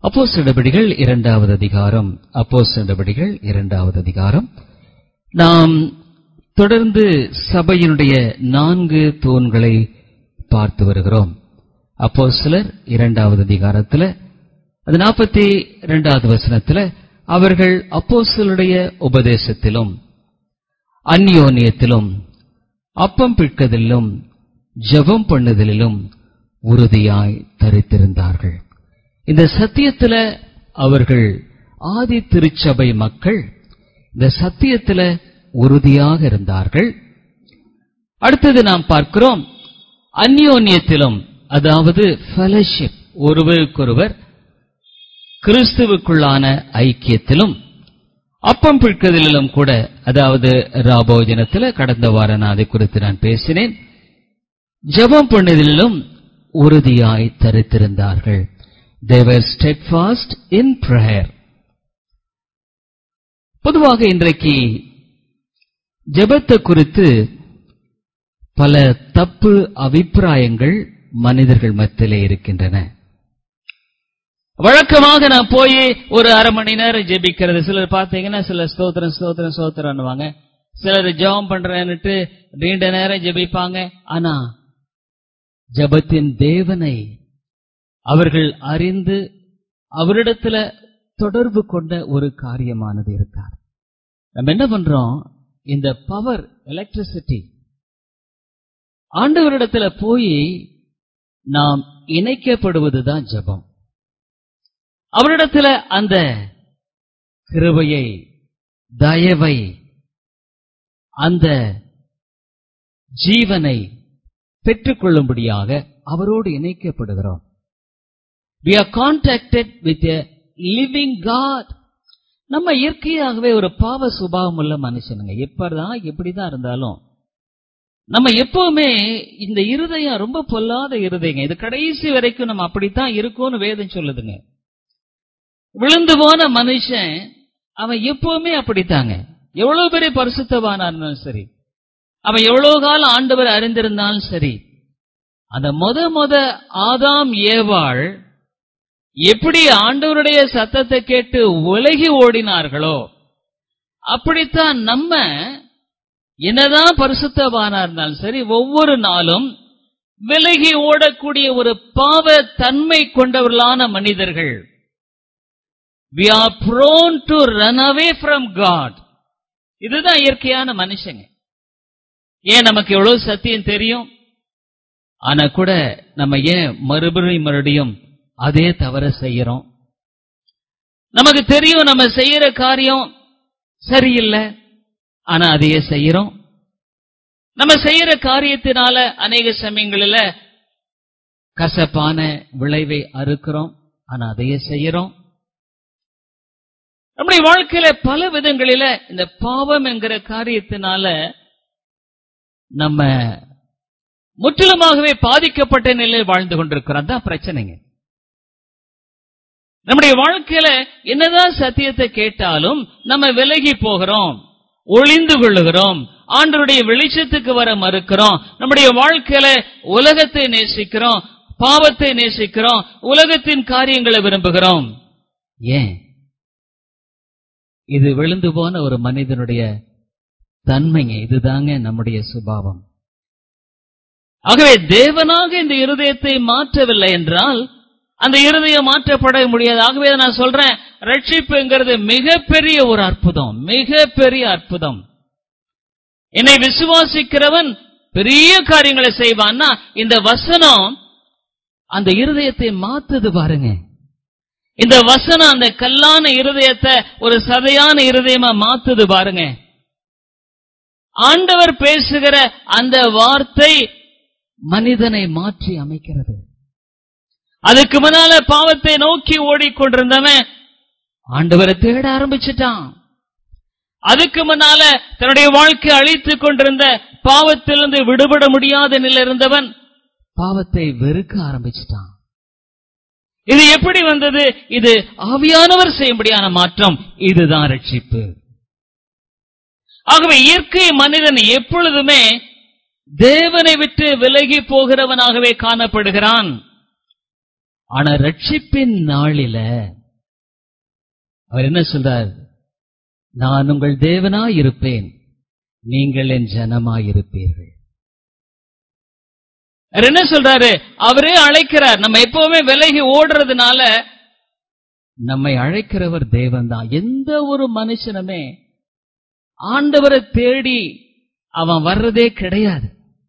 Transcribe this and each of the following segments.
அப்போஸ் நடபடிகள் இரண்டாவது அதிகாரம் அப்போஸ் நடபடிகள் இரண்டாவது அதிகாரம் நாம் தொடர்ந்து சபையினுடைய நான்கு தூண்களை பார்த்து வருகிறோம் அப்போ சிலர் இரண்டாவது அதிகாரத்தில் அது நாற்பத்தி இரண்டாவது வசனத்தில் அவர்கள் அப்போஸ்தலருடைய உபதேசத்திலும் அந்யோன்யத்திலும் அப்பம் பிட்கதிலும் ஜெபம் பண்ணுதலிலும் உறுதியாய் தரித்திருந்தார்கள் இந்த சத்தியத்துல அவர்கள் ஆதி திருச்சபை மக்கள் இந்த சத்தியத்துல உறுதியாக இருந்தார்கள் அடுத்தது நாம் பார்க்கிறோம் அந்யோன்யத்திலும் அதாவது ஃபெலோஷிப் ஒருவருக்கொருவர் கிறிஸ்துவுக்குள்ளான ஐக்கியத்திலும் அப்பம் பிற்கதிலும் கூட அதாவது ராபோஜனத்தில் கடந்த வாரம் நான் அதை குறித்து நான் பேசினேன் ஜெபம் பண்ணுதலிலும் உறுதியாய் தரித்திருந்தார்கள் தேவர் ஸ்டெட்ஃபாஸ்ட் இன் பிரேயர் பொதுவாக இன்றைக்கு ஜெபத்தை குறித்து பல தப்பு அபிப்பிராயங்கள் மனிதர்கள் மத்தியிலே இருக்கின்றன வழக்கமாக நான் போய் ஒரு அரை மணி நேரம் ஜெபிக்கிறது சிலர் பார்த்தீங்கன்னா சிலர் ஸ்தோத்திரம் ஸ்தோத்திரம் ஸ்தோத்திரம்னுவாங்க சிலர் ஜெபம் பண்றேன்னுட்டு நீண்ட நேரம் ஜெபிப்பாங்க ஆனா ஜபத்தின் தேவனை அவர்கள் அறிந்து அவரிடத்துல தொடர்பு கொண்ட ஒரு காரியமானது இருக்கார் நம்ம என்ன பண்றோம் இந்த பவர் எலக்ட்ரிசிட்டி ஆண்டவரிடத்துல போய் நாம் இணைக்கப்படுவதுதான் ஜபம் அவரிடத்துல அந்த கிருபையை தயவை அந்த ஜீவனை பெற்றுக்கொள்ளும்படியாக அவரோடு இணைக்கப்படுகிறோம் we are contacted with a living god நம்ம இயற்கையாகவே ஒரு பாவ சுபாவம் உள்ள மனுஷனுங்க எப்பதான் எப்படிதான் இருந்தாலும் நம்ம எப்பவுமே இந்த இருதயம் ரொம்ப பொல்லாத இருதயங்க இது கடைசி வரைக்கும் நம்ம அப்படித்தான் இருக்கும்னு வேதம் சொல்லுதுங்க விழுந்து போன மனுஷன் அவன் எப்பவுமே அப்படித்தாங்க எவ்வளவு பெரிய பரிசுத்தவானா இருந்தாலும் சரி அவன் எவ்வளவு காலம் ஆண்டவர் அறிந்திருந்தாலும் சரி அந்த முத முத ஆதாம் ஏவாள் எப்படி ஆண்டவருடைய சத்தத்தை கேட்டு உலகி ஓடினார்களோ அப்படித்தான் நம்ம என்னதான் பரிசுத்தவானா இருந்தாலும் சரி ஒவ்வொரு நாளும் விலகி ஓடக்கூடிய ஒரு பாவ தன்மை கொண்டவர்களான மனிதர்கள் we are prone to run away from God இதுதான் இயற்கையான மனுஷங்க ஏன் நமக்கு எவ்வளவு சத்தியம் தெரியும் ஆனா கூட நம்ம ஏன் மறுபடியும் மறுபடியும் அதே தவற செய்யறோம் நமக்கு தெரியும் நம்ம செய்யற காரியம் சரியில்லை ஆனா அதையே செய்யறோம் நம்ம செய்யற காரியத்தினால அநேக சமயங்களில கசப்பான விளைவை அறுக்கிறோம் ஆனா அதையே செய்யறோம் நம்முடைய வாழ்க்கையில பல விதங்களில இந்த பாவம் என்கிற காரியத்தினால நம்ம முற்றிலுமாகவே பாதிக்கப்பட்ட நிலையில் வாழ்ந்து கொண்டிருக்கிறோம் தான் பிரச்சனைங்க நம்முடைய வாழ்க்கையில என்னதான் சத்தியத்தை கேட்டாலும் நம்ம விலகி போகிறோம் ஒளிந்து கொள்ளுகிறோம் ஆண்டருடைய வெளிச்சத்துக்கு வர மறுக்கிறோம் நம்முடைய வாழ்க்கையில உலகத்தை நேசிக்கிறோம் பாவத்தை நேசிக்கிறோம் உலகத்தின் காரியங்களை விரும்புகிறோம் ஏன் இது விழுந்து போன ஒரு மனிதனுடைய தன்மைங்க இதுதாங்க நம்முடைய சுபாவம் ஆகவே தேவனாக இந்த இருதயத்தை மாற்றவில்லை என்றால் அந்த இருதயம் மாற்றப்பட முடியாது ஆகவே நான் சொல்றேன் ரட்சிப்புங்கிறது மிகப்பெரிய ஒரு அற்புதம் மிகப்பெரிய அற்புதம் என்னை விசுவாசிக்கிறவன் பெரிய காரியங்களை செய்வான்னா இந்த வசனம் அந்த இருதயத்தை மாத்துது பாருங்க இந்த வசனம் அந்த கல்லான இருதயத்தை ஒரு சதையான இருதயமா மாத்துது பாருங்க ஆண்டவர் பேசுகிற அந்த வார்த்தை மனிதனை மாற்றி அமைக்கிறது அதுக்கு முன்னால பாவத்தை நோக்கி ஓடிக்கொண்டிருந்தவன் ஆண்டவரை தேட ஆரம்பிச்சிட்டான் அதுக்கு முன்னால தன்னுடைய வாழ்க்கை அழித்துக் கொண்டிருந்த பாவத்திலிருந்து விடுபட முடியாத நிலை இருந்தவன் பாவத்தை வெறுக்க ஆரம்பிச்சிட்டான் இது எப்படி வந்தது இது ஆவியானவர் செய்யும்படியான மாற்றம் இதுதான் ரட்சிப்பு ஆகவே இயற்கை மனிதன் எப்பொழுதுமே தேவனை விட்டு விலகி போகிறவனாகவே காணப்படுகிறான் ஆனா ரட்சிப்பின் நாளில அவர் என்ன சொல்றார் நான் உங்கள் தேவனாய் இருப்பேன் நீங்கள் என் ஜனமாய் இருப்பீர்கள் அவர் என்ன சொல்றாரு அவரே அழைக்கிறார் நம்ம எப்பவுமே விலகி ஓடுறதுனால நம்மை அழைக்கிறவர் தேவன் தான் எந்த ஒரு மனுஷனுமே ஆண்டவரை தேடி அவன் வர்றதே கிடையாது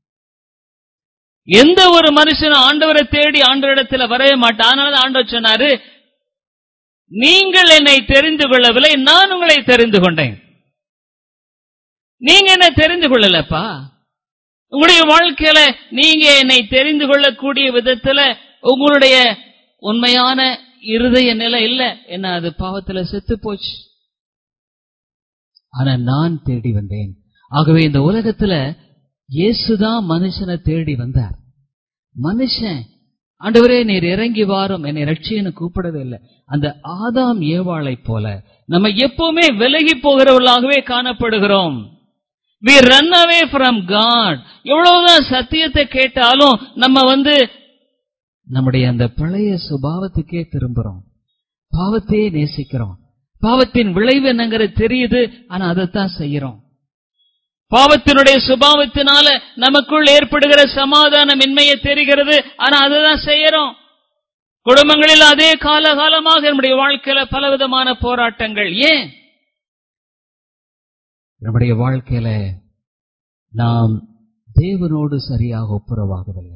எந்த ஒரு மனுஷனும் ஆண்டவரை தேடி ஆண்டவரிடத்துல வரவே மாட்டான் அதனால ஆண்டவர் சொன்னாரு நீங்கள் என்னை தெரிந்து கொள்ளவில்லை நான் உங்களை தெரிந்து கொண்டேன் நீங்க என்ன தெரிந்து கொள்ளலப்பா உங்களுடைய வாழ்க்கையில நீங்க என்னை தெரிந்து கொள்ளக்கூடிய விதத்துல உங்களுடைய உண்மையான இருதய நிலை இல்ல என்ன அது பாவத்துல செத்து போச்சு ஆனா நான் தேடி வந்தேன் ஆகவே இந்த உலகத்துல இயேசுதான் மனுஷனை தேடி வந்தார் மனுஷன் ஆண்டவரே நீர் இறங்கி வாரும் என்னை ரட்சியன்னு கூப்பிடவே இல்லை அந்த ஆதாம் ஏவாளை போல நம்ம எப்பவுமே விலகி போகிறவர்களாகவே காணப்படுகிறோம் we run away from God எவ்வளவுதான் சத்தியத்தை கேட்டாலும் நம்ம வந்து நம்முடைய அந்த பழைய சுபாவத்துக்கே திரும்புறோம் பாவத்தையே நேசிக்கிறோம் பாவத்தின் விளைவு என்னங்கிறது தெரியுது ஆனா அதைத்தான் செய்யறோம் பாவத்தினுடைய சுபாவத்தினால நமக்குள் ஏற்படுகிற சமாதானம் இன்மையை தெரிகிறது ஆனா அதுதான் செய்யறோம் குடும்பங்களில் அதே காலகாலமாக நம்முடைய வாழ்க்கையில பலவிதமான போராட்டங்கள் ஏன் நம்முடைய வாழ்க்கையில நாம் தேவனோடு சரியாக ஒப்புரவாகவில்லை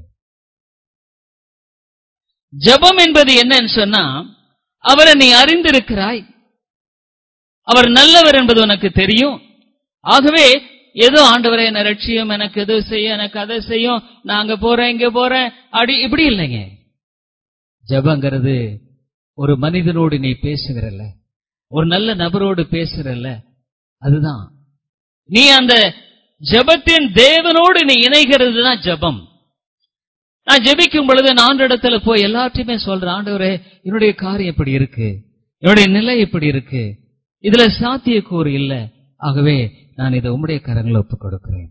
ஜபம் என்பது என்னன்னு சொன்னா அவரை நீ அறிந்திருக்கிறாய் அவர் நல்லவர் என்பது உனக்கு தெரியும் ஆகவே ஏதோ ஆண்டவரை என்ன ரட்சியம் எனக்கு எது செய்யும் எனக்கு அதை செய்யும் நான் அங்க போறேன் இங்க போறேன் அப்படி இப்படி இல்லைங்க ஜபங்கிறது ஒரு மனிதனோடு நீ பேசுகிறல்ல ஒரு நல்ல நபரோடு பேசுறல்ல அதுதான் நீ அந்த ஜபத்தின் தேவனோடு நீ இணைகிறது தான் ஜபம் நான் ஜெபிக்கும் பொழுது நான் இடத்துல போய் எல்லாத்தையுமே சொல்றேன் ஆண்டவரே என்னுடைய காரியம் இப்படி இருக்கு என்னுடைய நிலை இப்படி இருக்கு இதுல சாத்தியக்கூறு இல்ல ஆகவே நான் இதை உம்முடைய கரங்களை ஒப்புக் கொடுக்கிறேன்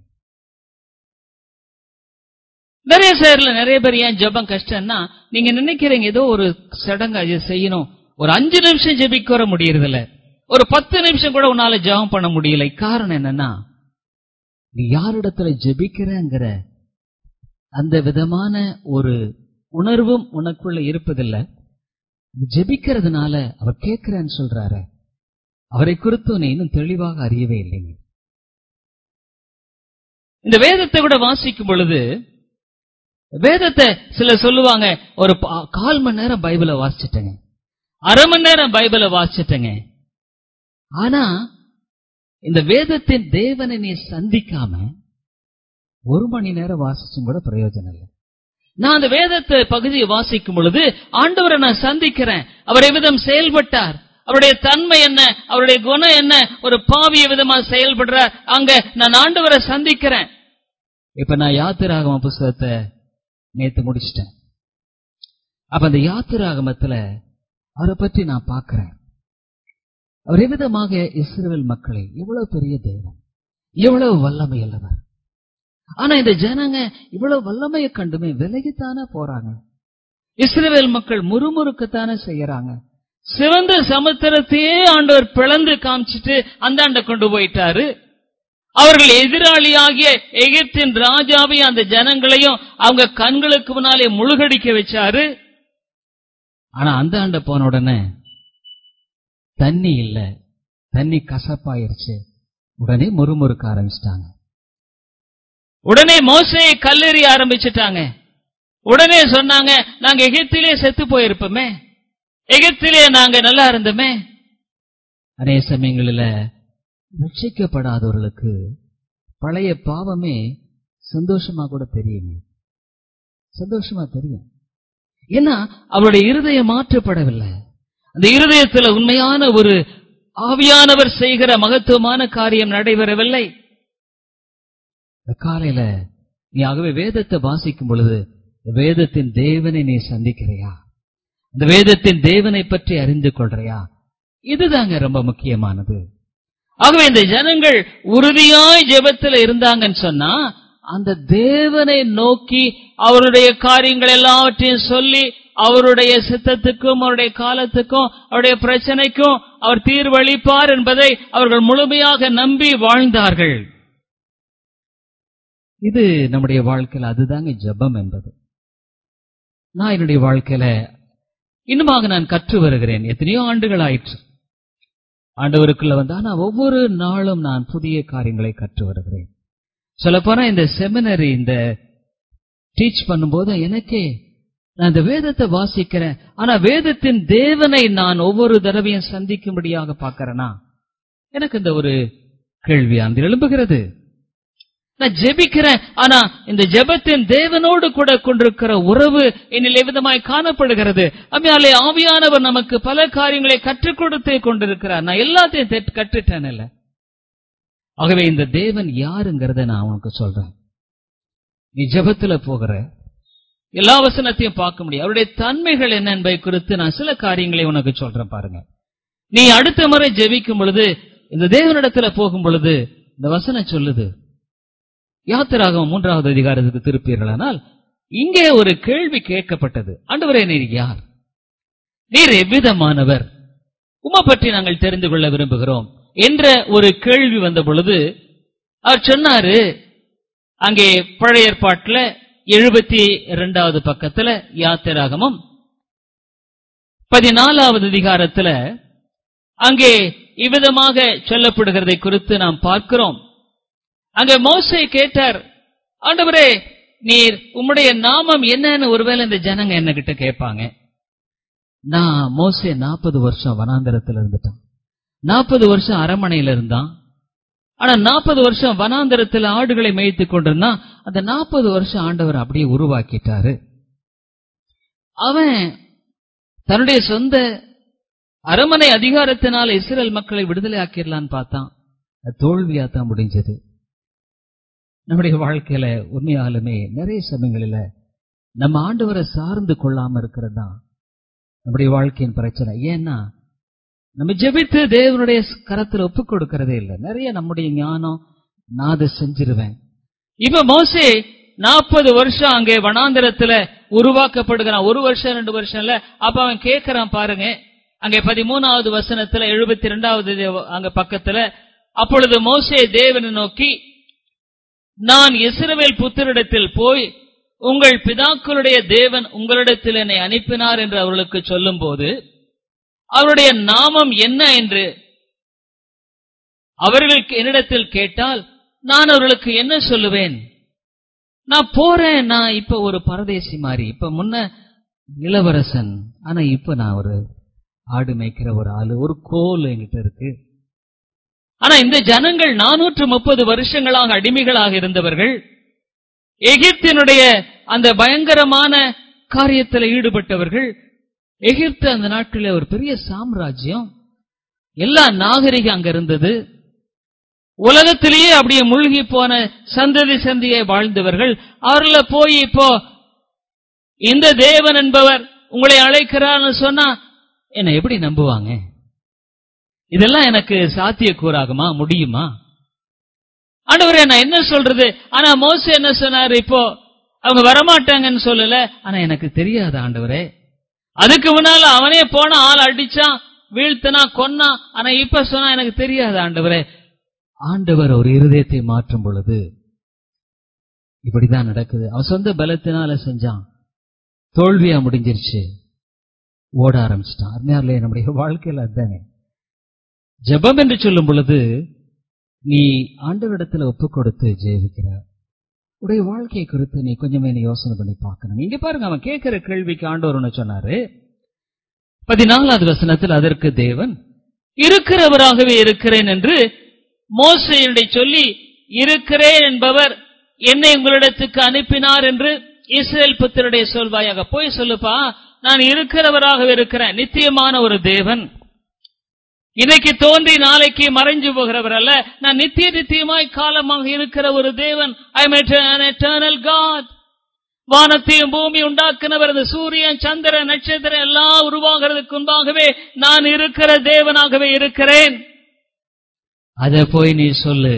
நிறைய சேர்ல நிறைய பேர் ஏன் ஜெபம் கஷ்டம்னா நீங்க நினைக்கிறீங்க ஏதோ ஒரு சடங்கு அது செய்யணும் ஒரு அஞ்சு நிமிஷம் ஜெபிக்க வர முடியறதில்ல ஒரு பத்து நிமிஷம் கூட உன்னால ஜெபம் பண்ண முடியல காரணம் என்னன்னா நீ யாரிடத்துல ஜெபிக்கிறங்கிற அந்த விதமான ஒரு உணர்வும் உனக்குள்ள இருப்பதில்லை ஜெபிக்கிறதுனால அவர் கேட்கிறேன்னு சொல்றாரு அவரை குறித்து நீ இன்னும் தெளிவாக அறியவே இல்லைங்க இந்த வேதத்தை கூட வாசிக்கும் பொழுது வேதத்தை சில சொல்லுவாங்க ஒரு பா- கால் மணி நேரம் பைபிளை வாசிச்சிட்டேங்க அரை மணி நேரம் பைபிளை வாசிச்சிட்டேங்க ஆனா இந்த வேதத்தின் தேவனை நீ சந்திக்காம ஒரு மணி நேரம் வாசிச்சும் கூட பிரயோஜனம் இல்லை நான் அந்த வேதத்தை பகுதியை வாசிக்கும் பொழுது ஆண்டவரை நான் சந்திக்கிறேன் அவர் எவ்விதம் செயல்பட்டார் அவருடைய தன்மை என்ன அவருடைய குணம் என்ன ஒரு பாவிய விதமா செயல்படுறார் அங்க நான் ஆண்டவரை சந்திக்கிறேன் இப்ப நான் யாத்திராகம புஸ்தகத்தை நேத்து முடிச்சிட்டேன் அப்ப அந்த யாத்திராகமத்துல அவரை பற்றி நான் பார்க்கிறேன் அவர் எவ்விதமாக இஸ்ரவேல் மக்களை எவ்வளவு பெரிய தேவன் எவ்வளவு வல்லமை உள்ளவர் ஆனா இந்த ஜனங்க இவ்வளவு வல்லமையை கண்டுமே விலகித்தானே போறாங்க இஸ்ரவேல் மக்கள் முறுமுறுக்கத்தானே செய்யறாங்க சிவந்த சமுத்திரத்தையே ஆண்டவர் பிளந்து காமிச்சிட்டு அந்தாண்ட கொண்டு போயிட்டாரு அவர்கள் எதிராளியாகிய எகிப்தின் ராஜாவையும் அந்த ஜனங்களையும் அவங்க கண்களுக்கு முன்னாலே முழுகடிக்க வச்சாரு ஆனா அந்த ஆண்ட போன உடனே தண்ணி இல்ல தண்ணி கசப்பாயிருச்சு உடனே முறுமுறுக்க ஆரம்பிச்சிட்டாங்க உடனே மோசையை கல்லெறி ஆரம்பிச்சிட்டாங்க உடனே சொன்னாங்க நாங்க எகிப்திலே செத்து போயிருப்போமே எகிப்திலே நாங்க நல்லா இருந்தோமே அதே சமயங்களில் ரட்சிக்கப்படாதவர்களுக்கு பழைய பாவமே சந்தோஷமா கூட தெரியுங்க சந்தோஷமா தெரியும் ஏன்னா அவருடைய இருதயம் மாற்றப்படவில்லை அந்த இருதயத்துல உண்மையான ஒரு ஆவியானவர் செய்கிற மகத்துவமான காரியம் நடைபெறவில்லை இந்த காலையில நீ ஆகவே வேதத்தை வாசிக்கும் பொழுது இந்த வேதத்தின் தேவனை நீ சந்திக்கிறையா இந்த வேதத்தின் தேவனை பற்றி அறிந்து கொள்றியா இதுதாங்க ரொம்ப முக்கியமானது ஆகவே இந்த ஜனங்கள் உறுதியாய் ஜெபத்துல இருந்தாங்கன்னு சொன்னா அந்த தேவனை நோக்கி அவருடைய காரியங்கள் எல்லாவற்றையும் சொல்லி அவருடைய சித்தத்துக்கும் அவருடைய காலத்துக்கும் அவருடைய பிரச்சனைக்கும் அவர் தீர்வளிப்பார் என்பதை அவர்கள் முழுமையாக நம்பி வாழ்ந்தார்கள் இது நம்முடைய வாழ்க்கையில அதுதாங்க ஜெபம் என்பது நான் என்னுடைய வாழ்க்கையில இன்னுமாக நான் கற்று வருகிறேன் எத்தனையோ ஆண்டுகள் ஆயிற்று ஆண்டவருக்குள்ள வந்தா நான் ஒவ்வொரு நாளும் நான் புதிய காரியங்களை கற்று வருகிறேன் சொல்லப்போனா இந்த செமினரி இந்த டீச் பண்ணும்போது எனக்கே நான் இந்த வேதத்தை வாசிக்கிறேன் ஆனா வேதத்தின் தேவனை நான் ஒவ்வொரு தடவையும் சந்திக்கும்படியாக பார்க்கிறேனா எனக்கு இந்த ஒரு கேள்வி அந்த எழும்புகிறது நான் ஜெபிக்கிறேன் ஆனா இந்த ஜெபத்தின் தேவனோடு கூட கொண்டிருக்கிற உறவு என்னில் எவ்விதமாய் காணப்படுகிறது அம்மையாலே ஆவியானவர் நமக்கு பல காரியங்களை கற்றுக் கொடுத்தே கொண்டிருக்கிறார் நான் எல்லாத்தையும் தெட்- கற்றுட்டேன் இல்ல ஆகவே இந்த தேவன் யாருங்கிறத நான் உனக்கு சொல்றேன் நீ ஜெபத்துல போகிற எல்லா வசனத்தையும் பார்க்க முடியும் அவருடைய தன்மைகள் என்ன என்பதை குறித்து நான் சில காரியங்களை உனக்கு சொல்றேன் பாருங்க நீ அடுத்த முறை ஜெபிக்கும் பொழுது இந்த தேவனிடத்துல போகும் பொழுது இந்த வசனம் சொல்லுது யாத்திராகம் மூன்றாவது அதிகாரத்துக்கு திருப்பீர்களானால் இங்கே ஒரு கேள்வி கேட்கப்பட்டது ஆண்டவரே நீர் யார் நீர் எவ்விதமானவர் உம்மை பற்றி நாங்கள் தெரிந்து கொள்ள விரும்புகிறோம் என்ற ஒரு கேள்வி வந்த பொழுது அவர் சொன்னாரு அங்கே பழைய ஏற்பாட்டுல எழுபத்தி இரண்டாவது பக்கத்துல யாத்திராகமும் பதினாலாவது அதிகாரத்துல அங்கே இவ்விதமாக சொல்லப்படுகிறதை குறித்து நாம் பார்க்கிறோம் அங்க மோசே கேட்டார் ஆண்டவரே நீர் உம்முடைய நாமம் என்னன்னு ஒருவேளை இந்த ஜனங்க என்ன கிட்ட கேட்பாங்க நான் மோசே நாற்பது வருஷம் வனாந்தரத்துல இருந்துட்டான் நாற்பது வருஷம் அரமனையில இருந்தான் ஆனா நாற்பது வருஷம் வனாந்தரத்துல ஆடுகளை மேய்த்து கொண்டிருந்தான் அந்த நாற்பது வருஷம் ஆண்டவர் அப்படியே உருவாக்கிட்டாரு அவன் தன்னுடைய சொந்த அரமனை அதிகாரத்தினால இஸ்ரேல் மக்களை விடுதலை ஆக்கிடலான்னு பார்த்தான் அது தோல்வியா தான் முடிஞ்சது நம்முடைய வாழ்க்கையில உண்மையாலுமே நிறைய சமயங்களில நம்ம ஆண்டவரை சார்ந்து கொள்ளாம இருக்கிறது தான் நம்முடைய வாழ்க்கையின் பிரச்சனை ஏன்னா நம்ம ஜெபித்து தேவனுடைய கரத்துல ஒப்பு கொடுக்கறதே இல்லை நிறைய நம்முடைய ஞானம் நான் அதை செஞ்சிருவேன் இப்ப மோசே நாற்பது வருஷம் அங்கே வனாந்திரத்துல உருவாக்கப்படுகிறான் ஒரு வருஷம் ரெண்டு வருஷம் இல்ல அப்ப அவன் கேட்கறான் பாருங்க அங்கே பதிமூணாவது வசனத்துல எழுபத்தி ரெண்டாவது அங்க பக்கத்துல அப்பொழுது மோசே தேவனை நோக்கி நான் இஸ்ரவேல் புத்தரிடத்தில் போய் உங்கள் பிதாக்களுடைய தேவன் உங்களிடத்தில் என்னை அனுப்பினார் என்று அவர்களுக்கு சொல்லும்போது அவருடைய நாமம் என்ன என்று அவர்களுக்கு என்னிடத்தில் கேட்டால் நான் அவர்களுக்கு என்ன சொல்லுவேன் நான் போறேன் நான் இப்ப ஒரு பரதேசி மாதிரி இப்ப முன்ன இளவரசன் ஆனா இப்ப நான் ஒரு ஆடு மேய்க்கிற ஒரு ஆளு ஒரு கோல் என்கிட்ட இருக்கு ஆனா இந்த ஜனங்கள் நானூற்று முப்பது வருஷங்களாக அடிமைகளாக இருந்தவர்கள் எகிப்தினுடைய அந்த பயங்கரமான காரியத்தில் ஈடுபட்டவர்கள் எகிப்து அந்த நாட்டில் ஒரு பெரிய சாம்ராஜ்யம் எல்லா நாகரிகம் அங்க இருந்தது உலகத்திலேயே அப்படியே மூழ்கி போன சந்ததி சந்தியை வாழ்ந்தவர்கள் அவர்கள போய் இப்போ இந்த தேவன் என்பவர் உங்களை அழைக்கிறார்னு சொன்னா என்ன எப்படி நம்புவாங்க இதெல்லாம் எனக்கு சாத்தியக்கூறாகுமா முடியுமா ஆண்டவரே நான் என்ன சொல்றது ஆனா மோச என்ன சொன்னாரு இப்போ அவங்க வரமாட்டாங்கன்னு சொல்லல ஆனா எனக்கு தெரியாது ஆண்டவரே அதுக்கு முன்னால அவனே போன ஆள் அடிச்சான் வீழ்த்தனா கொன்னா ஆனா இப்ப சொன்னா எனக்கு தெரியாது ஆண்டவரே ஆண்டவர் ஒரு இருதயத்தை மாற்றும் பொழுது இப்படிதான் நடக்குது அவன் சொந்த பலத்தினால செஞ்சான் தோல்வியா முடிஞ்சிருச்சு ஓட ஆரம்பிச்சிட்டான் அருமையாரிலே நம்முடைய வாழ்க்கையில அதுதானே ஜெபம் என்று சொல்லும் பொழுது நீ ஆண்டவரிடத்துல ஒப்பு கொடுத்து ஜெயிக்கிறார் உடைய வாழ்க்கையை குறித்து நீ கொஞ்சமே நீ யோசனை பண்ணி பார்க்கணும் இங்க பாருங்க அவன் கேட்கிற கேள்விக்கு ஆண்டவர் ஒண்ணு சொன்னாரு பதினாலாவது வசனத்தில் அதற்கு தேவன் இருக்கிறவராகவே இருக்கிறேன் என்று மோசையுடைய சொல்லி இருக்கிறேன் என்பவர் என்னை உங்களிடத்துக்கு அனுப்பினார் என்று இஸ்ரேல் புத்தருடைய சொல்வாயாக போய் சொல்லுப்பா நான் இருக்கிறவராகவே இருக்கிறேன் நித்தியமான ஒரு தேவன் இன்னைக்கு தோன்றி நாளைக்கு மறைஞ்சு போகிறவர் அல்ல நான் நித்திய நித்தியமாய் காலமாக இருக்கிற ஒரு தேவன் ஐ எட்டர்னல் காட் வானத்தையும் பூமி உண்டாக்குனவர் இந்த சூரியன் சந்திரன் நட்சத்திரம் எல்லாம் உருவாகிறதுக்கு முன்பாகவே நான் இருக்கிற தேவனாகவே இருக்கிறேன் அத போய் நீ சொல்லு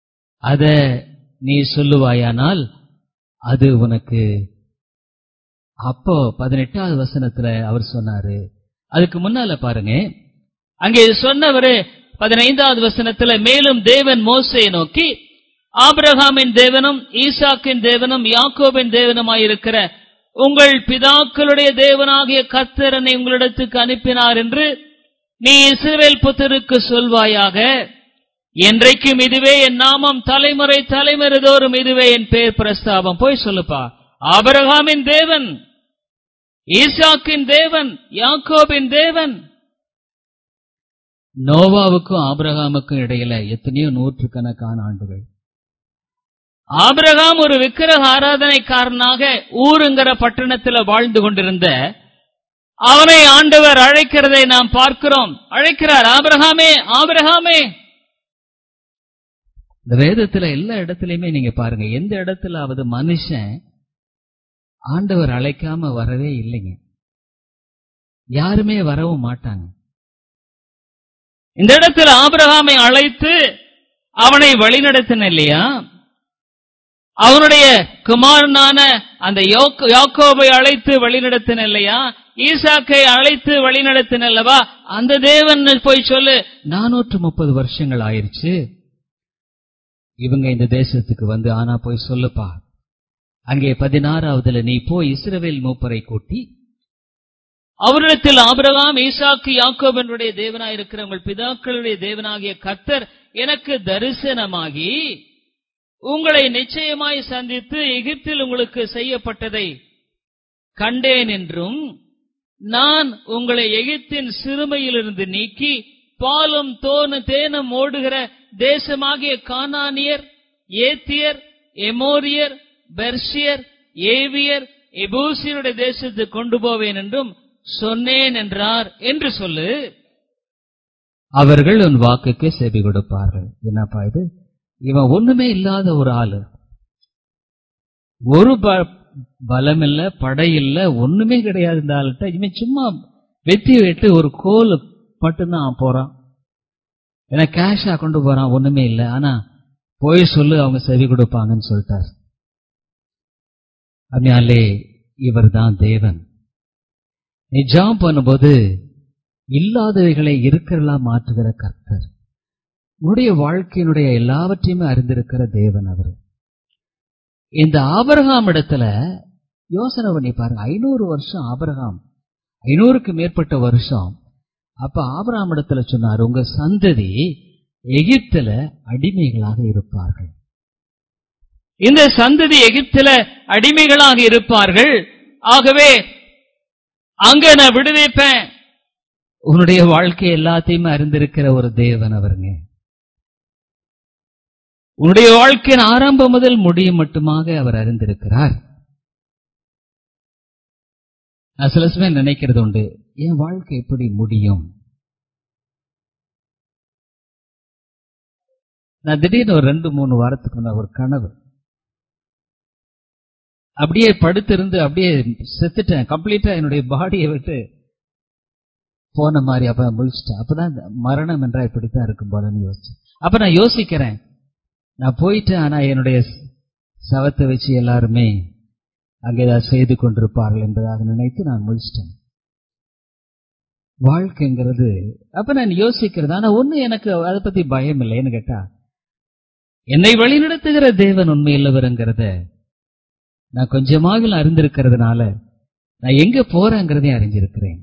அத நீ சொல்லுவாயானால் அது உனக்கு அப்போ பதினெட்டாவது வசனத்துல அவர் சொன்னாரு அதுக்கு முன்னால பாருங்க அங்கே சொன்னவரு பதினைந்தாவது வசனத்துல மேலும் தேவன் மோசையை நோக்கி ஆபிரகாமின் தேவனும் ஈசாக்கின் தேவனும் யாக்கோபின் தேவனுமாயிருக்கிற உங்கள் பிதாக்களுடைய தேவனாகிய கர்த்தரனை உங்களிடத்துக்கு அனுப்பினார் என்று நீ இஸ்ரவேல் புத்தருக்கு சொல்வாயாக என்றைக்கும் இதுவே என் நாமம் தலைமுறை தலைமுறை தோறும் இதுவே என் பேர் பிரஸ்தாபம் போய் சொல்லுப்பா ஆபரகாமின் தேவன் ஈசாக்கின் தேவன் யாக்கோபின் தேவன் நோவாவுக்கும் ஆபிரகாமுக்கும் இடையில எத்தனையோ நூற்றுக்கணக்கான ஆண்டுகள் ஆபிரகாம் ஒரு விக்கிரக ஆராதனைக்காரனாக ஊருங்கிற பட்டணத்துல வாழ்ந்து கொண்டிருந்த அவனை ஆண்டவர் அழைக்கிறதை நாம் பார்க்கிறோம் அழைக்கிறார் ஆபிரகாமே ஆபிரகாமே இந்த வேதத்துல எல்லா இடத்துலயுமே நீங்க பாருங்க எந்த இடத்துலாவது மனுஷன் ஆண்டவர் அழைக்காம வரவே இல்லைங்க யாருமே வரவும் மாட்டாங்க இந்த இடத்துல ஆபிரகாமை அழைத்து அவனை வழிநடத்தின இல்லையா அவனுடைய குமாரனான அந்த யோக்- யாக்கோபை அழைத்து வழிநடத்தின இல்லையா ஈசாக்கை அழைத்து வழிநடத்தின அல்லவா அந்த தேவன் போய் சொல்லு நானூற்று முப்பது வருஷங்கள் ஆயிருச்சு இவங்க இந்த தேசத்துக்கு வந்து ஆனா போய் சொல்லுப்பா அங்கே பதினாறாவதுல நீ போய் இஸ்ரவேல் மூப்பரை கூட்டி அவரிடத்தில் ஆபிரகாம் ஈசாக்கு யாக்கோபனுடைய தேவனாயிருக்கிற உங்கள் பிதாக்களுடைய தேவனாகிய கர்த்தர் எனக்கு தரிசனமாகி உங்களை நிச்சயமாய் சந்தித்து எகிப்தில் உங்களுக்கு செய்யப்பட்டதை கண்டேன் என்றும் நான் உங்களை எகிப்தின் சிறுமையிலிருந்து நீக்கி பாலும் தோனு தேனும் ஓடுகிற தேசமாகிய கானானியர் ஏத்தியர் எமோரியர் பெர்ஷியர் ஏவியர் எபூசியருடைய தேசத்துக்கு கொண்டு போவேன் என்றும் சொன்னேன் என்றார் என்று சொல்லு அவர்கள் உன் வாக்குக்கு செவி கொடுப்பார்கள் என்னப்பா இது இவன் ஒண்ணுமே இல்லாத ஒரு ஆளு ஒரு ப- பலம் இல்ல படை இல்ல ஒண்ணுமே கிடையாது இந்த ஆளுட்ட இவன் சும்மா வெத்தி வெட்டு ஒரு கோல் மட்டும்தான் அவன் போறான் ஏன்னா கேஷா கொண்டு போறான் ஒண்ணுமே இல்ல ஆனா போய் சொல்லு அவங்க செவி கொடுப்பாங்கன்னு சொல்லிட்டார் அம்மையாலே இவர் தான் தேவன் நீ ஜாம் பண்ணும்போது இல்லாதவைகளை இருக்கிறலா மாற்றுகிற கர்த்தர் உன்னுடைய வாழ்க்கையினுடைய எல்லாவற்றையுமே அறிந்திருக்கிற தேவன் அவர் இந்த ஆபரகாம் இடத்துல யோசனை பண்ணி பாருங்க ஐநூறு வருஷம் ஆபரகாம் ஐநூறுக்கு மேற்பட்ட வருஷம் அப்ப ஆபரகாம் இடத்துல சொன்னார் உங்க சந்ததி எகிப்துல அடிமைகளாக இருப்பார்கள் இந்த சந்ததி எகிப்துல அடிமைகளாக இருப்பார்கள் ஆகவே அங்க நான் விடுவிப்பேன் உன்னுடைய வாழ்க்கை எல்லாத்தையுமே அறிந்திருக்கிற ஒரு தேவன் அவருங்க உன்னுடைய வாழ்க்கையின் ஆரம்பம் முதல் முடியும் மட்டுமாக அவர் அறிந்திருக்கிறார் நான் சில சமயம் நினைக்கிறது உண்டு என் வாழ்க்கை எப்படி முடியும் நான் திடீர்னு ஒரு ரெண்டு மூணு வாரத்துக்கு முன்ன ஒரு கனவு அப்படியே படுத்திருந்து அப்படியே செத்துட்டேன் கம்ப்ளீட்டா என்னுடைய பாடியை விட்டு போன மாதிரி அப்ப முழிச்சிட்டேன் அப்பதான் இந்த மரணம் என்றா இப்படித்தான் இருக்கும் போலன்னு யோசிச்சேன் அப்ப நான் யோசிக்கிறேன் நான் போயிட்டேன் ஆனா என்னுடைய சவத்தை வச்சு எல்லாருமே அங்கே ஏதாவது செய்து கொண்டிருப்பார்கள் என்பதாக நினைத்து நான் முழிச்சிட்டேன் வாழ்க்கைங்கிறது அப்ப நான் யோசிக்கிறது ஆனா ஒண்ணு எனக்கு அதை பத்தி பயம் இல்லைன்னு கேட்டா என்னை வழிநடத்துகிற தேவன் உண்மையுள்ளவருங்கிறத நான் கொஞ்சமாக அறிந்திருக்கிறதுனால நான் எங்க போறேங்கிறதையும் அறிஞ்சிருக்கிறேன்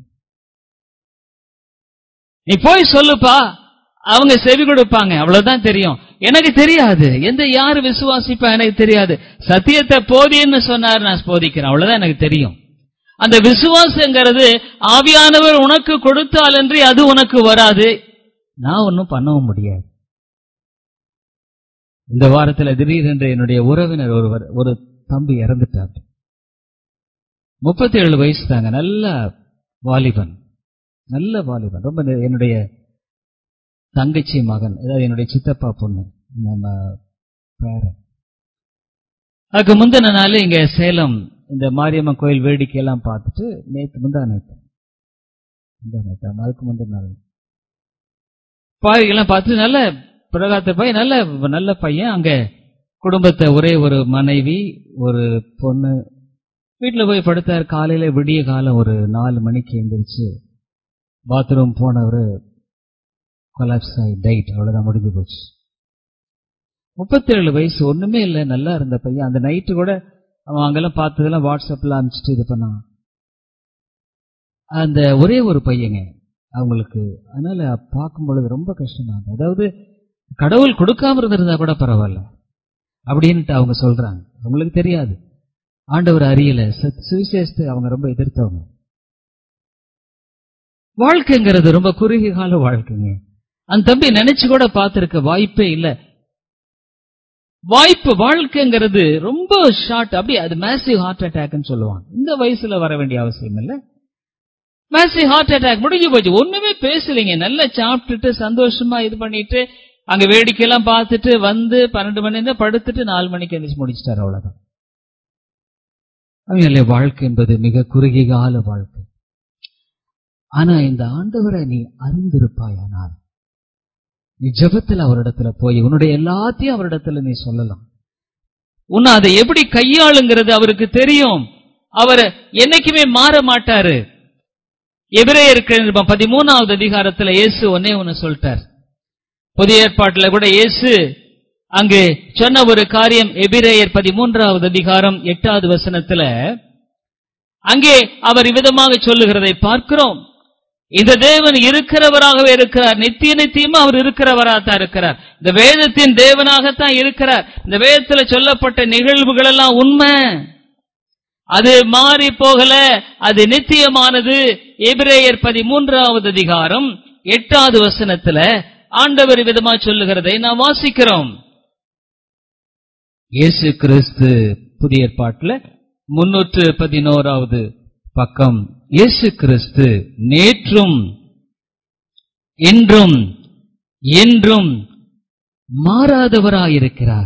நீ போய் சொல்லுப்பா அவங்க செவி கொடுப்பாங்க அவ்வளவுதான் தெரியும் எனக்கு தெரியாது எந்த யாரு விசுவாசிப்பா எனக்கு தெரியாது சத்தியத்தை போதின்னு சொன்னார் நான் போதிக்கிறேன் அவ்வளவுதான் எனக்கு தெரியும் அந்த விசுவாசங்கிறது ஆவியானவர் உனக்கு கொடுத்தாலன்றி அது உனக்கு வராது நான் ஒன்னும் பண்ணவும் முடியாது இந்த வாரத்துல திடீரென்று என்னுடைய உறவினர் ஒருவர் ஒரு தம்பி இறந்துட்டார் முப்பத்தி ஏழு வயசு தாங்க நல்ல வாலிபன் நல்ல வாலிபன் ரொம்ப நெ- என்னுடைய தங்கச்சி மகன் அதாவது என்னுடைய சித்தப்பா பொண்ணு நம்ம பேரன் அதுக்கு முந்தின நாள் இங்க சேலம் இந்த மாரியம்மன் கோயில் வேடிக்கை எல்லாம் பார்த்துட்டு நேத்து முந்தா நேத்து முந்தா நேத்து ஆமா, அதுக்கு முந்தின நாள் பாவிகள்லாம் பார்த்து நல்ல பிரகாத்த பையன் நல்ல நல்ல பையன் அங்க குடும்பத்தை ஒரே ஒரு மனைவி ஒரு பொண்ணு வீட்டுல போய் படுத்தார் காலையில விடிய காலம் ஒரு நாலு மணிக்கு எந்திரிச்சு பாத்ரூம் போனவர் கொலாப்ஸ் ஆகி டைட் அவ்வளவுதான் முடிஞ்சு போச்சு முப்பத்தேழு வயசு ஒண்ணுமே இல்லை நல்லா இருந்த பையன் அந்த நைட்டு கூட அவன் அங்கெல்லாம் பார்த்ததெல்லாம் வாட்ஸ்அப்ல அனுப்பிச்சிட்டு இது பண்ணான் அந்த ஒரே ஒரு பையங்க அவங்களுக்கு அதனால பார்க்கும் பொழுது ரொம்ப கஷ்டமா இருந்தது அதாவது கடவுள் கொடுக்காம இருந்திருந்தா கூட பரவாயில்ல அப்படின்ட்டு அவங்க சொல்றாங்க அவங்களுக்கு தெரியாது ஆண்டவர் அறியல சு- சுவிசேஷத்தை அவங்க ரொம்ப எதிர்த்தவங்க வாழ்க்கைங்கிறது ரொம்ப குறுகிய கால வாழ்க்கைங்க அந்த தம்பி நினைச்சு கூட பார்த்திருக்க வாய்ப்பே இல்ல வாய்ப்பு வாழ்க்கைங்கிறது ரொம்ப ஷார்ட் அப்படி அது மேசிவ் ஹார்ட் அட்டாக்னு சொல்லுவாங்க இந்த வயசுல வர வேண்டிய அவசியம் இல்ல மேசிவ் ஹார்ட் அட்டாக் முடிஞ்சு போச்சு ஒண்ணுமே பேசலைங்க நல்லா சாப்பிட்டுட்டு சந்தோஷமா இது பண்ணிட்டு அங்க வேடிக்கையெல்லாம் பார்த்துட்டு வந்து பன்னெண்டு மணி நேரம் படுத்துட்டு நாலு மணிக்கு எந்திரிச்சு முடிச்சிட்டாரு அவ்வளவுதான் அவங்களே வாழ்க்கை என்பது மிக குறுகிய கால வாழ்க்கை ஆனா இந்த ஆண்டவரை நீ அறிந்திருப்பாயானால் நீ ஜெபத்துல அவரிடத்துல போய் உன்னுடைய எல்லாத்தையும் அவரிடத்துல நீ சொல்லலாம் உன்னை அதை எப்படி கையாளுங்கிறது அவருக்கு தெரியும் அவர் என்னைக்குமே மாற மாட்டாரு எபிரேயருக்கு பதிமூணாவது அதிகாரத்துல இயேசு ஒன்னே ஒன்னு சொல்லிட்டார் புதிய ஏற்பாட்டுல கூட இயேசு அங்கு சொன்ன ஒரு காரியம் எபிரேயர் பதிமூன்றாவது அதிகாரம் எட்டாவது வசனத்துல அங்கே அவர் இவ்விதமாக சொல்லுகிறதை பார்க்கிறோம் இந்த தேவன் இருக்கிறவராகவே இருக்கிறார் நித்திய நித்தியமா அவர் இருக்கிறவராகத்தான் இருக்கிறார் இந்த வேதத்தின் தேவனாகத்தான் இருக்கிறார் இந்த வேதத்துல சொல்லப்பட்ட நிகழ்வுகள் எல்லாம் உண்மை அது மாறி போகல அது நித்தியமானது எபிரேயர் பதிமூன்றாவது அதிகாரம் எட்டாவது வசனத்துல ஆண்டவர் விதமா சொல்லுகிறதை நாம் வாசிக்கிறோம் இயேசு கிறிஸ்து புதிய ஏற்பாட்டுல முன்னூற்று பதினோராவது பக்கம் இயேசு கிறிஸ்து நேற்றும் இன்றும் என்றும் மாறாதவராயிருக்கிறார்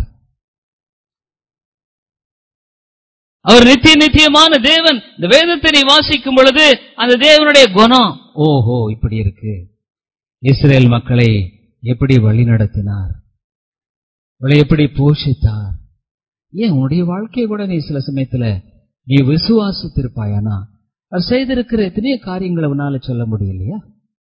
அவர் நித்திய நித்தியமான தேவன் இந்த வேதத்தை நீ வாசிக்கும் பொழுது அந்த தேவனுடைய குணம் ஓஹோ இப்படி இருக்கு இஸ்ரேல் மக்களை எப்படி வழி நடத்தினார் அவளை எப்படி போஷித்தார் ஏன் உன்னுடைய வாழ்க்கையை கூட நீ சில சமயத்துல நீ விசுவாசித்திருப்பாயானா அவர் செய்திருக்கிற எத்தனையோ காரியங்களை உன்னால சொல்ல முடியலையா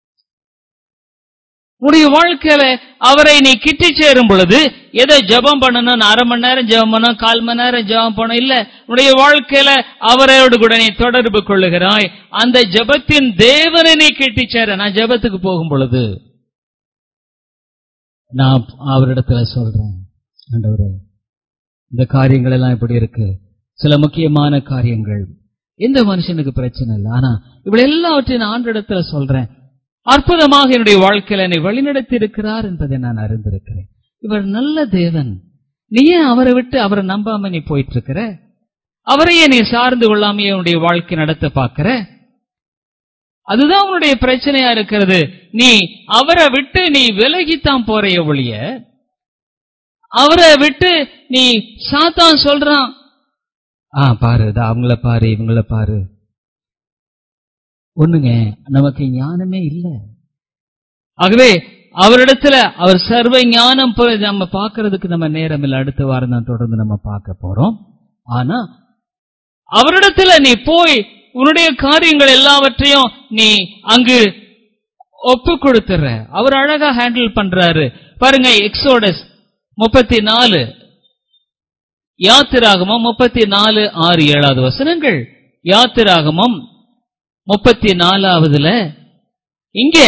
உன்னுடைய வாழ்க்கையில அவரை நீ கிட்டி சேரும் பொழுது ஏதோ ஜெபம் பண்ணணும் அரை மணி நேரம் ஜெபம் பண்ணணும் கால் மணி நேரம் ஜெபம் பண்ணணும் இல்ல உன்னுடைய வாழ்க்கையில அவரோடு கூட நீ தொடர்பு கொள்ளுகிறாய் அந்த ஜெபத்தின் தேவனை நீ கிட்டி சேர நான் ஜெபத்துக்கு போகும் பொழுது நான் அவரிடத்துல சொல்றேன் ஆண்டவரே இந்த காரியங்கள் எல்லாம் இப்படி இருக்கு சில முக்கியமான காரியங்கள் எந்த மனுஷனுக்கு பிரச்சனை இல்லை ஆனா இவ்வளவு எல்லாவற்றையும் நான் ஆண்டிடத்துல சொல்றேன் அற்புதமாக என்னுடைய வாழ்க்கையில என்னை வழிநடத்தி இருக்கிறார் என்பதை நான் அறிந்திருக்கிறேன் இவர் நல்ல தேவன் நீ ஏன் அவரை விட்டு அவரை நம்பாம நீ போயிட்டு இருக்கிற அவரையே நீ சார்ந்து கொள்ளாமையே உன்னுடைய வாழ்க்கை நடத்த பார்க்கிற அதுதான் உன்னுடைய பிரச்சனையா இருக்கிறது நீ அவரை விட்டு நீ விலகித்தான் போறைய ஒழிய அவரை விட்டு நீ சாத்தான் சொல்றான் ஆ பாரு இதா அவங்கள பாரு இவங்கள பாரு ஒண்ணுங்க நமக்கு ஞானமே இல்ல ஆகவே அவரிடத்துல அவர் சர்வ ஞானம் போய் நம்ம பார்க்கிறதுக்கு நம்ம நேரம் இல்லை அடுத்த வாரம் தான் தொடர்ந்து நம்ம பார்க்க போறோம் ஆனா அவரிடத்துல நீ போய் உன்னுடைய காரியங்கள் எல்லாவற்றையும் நீ அங்கு ஒப்பு கொடுத்துற அவர் அழகா ஹேண்டில் பண்றாரு பாருங்க எக்ஸோடஸ் முப்பத்தி நாலு யாத்திராகமம் முப்பத்தி நாலு ஆறு ஏழாவது வசனங்கள் யாத்திராகமம் முப்பத்தி நாலாவதுல இங்கே